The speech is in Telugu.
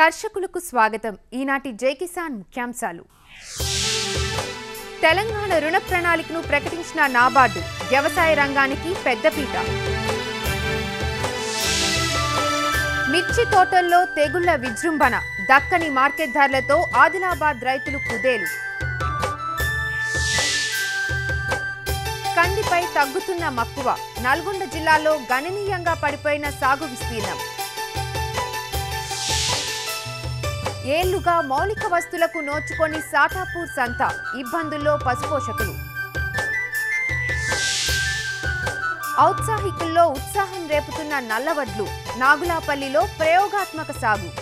కర్షకులకు స్వాగతం ఈనాటి జై కిసాన్ ముఖ్యాంశాలు తెలంగాణ రుణ ప్రణాళికను ప్రకటించిన నాబార్డు వ్యవసాయ రంగానికి పెద్దపీట మిర్చి తోటల్లో తెగుళ్ల విజృంభణ దక్కని మార్కెట్ ధరలతో ఆదిలాబాద్ రైతులు కుదేలు కందిపై తగ్గుతున్న మక్కువ నల్గొండ జిల్లాలో గణనీయంగా పడిపోయిన సాగు విస్తీర్ణం ఏళ్లుగా మౌలిక వస్తువులకు నోచుకొని సాటాపూర్ సంత ఇబ్బందుల్లో పశుపోషకులు ఔత్సాహికుల్లో ఉత్సాహం రేపుతున్న నల్లవడ్లు నాగులాపల్లిలో ప్రయోగాత్మక సాగు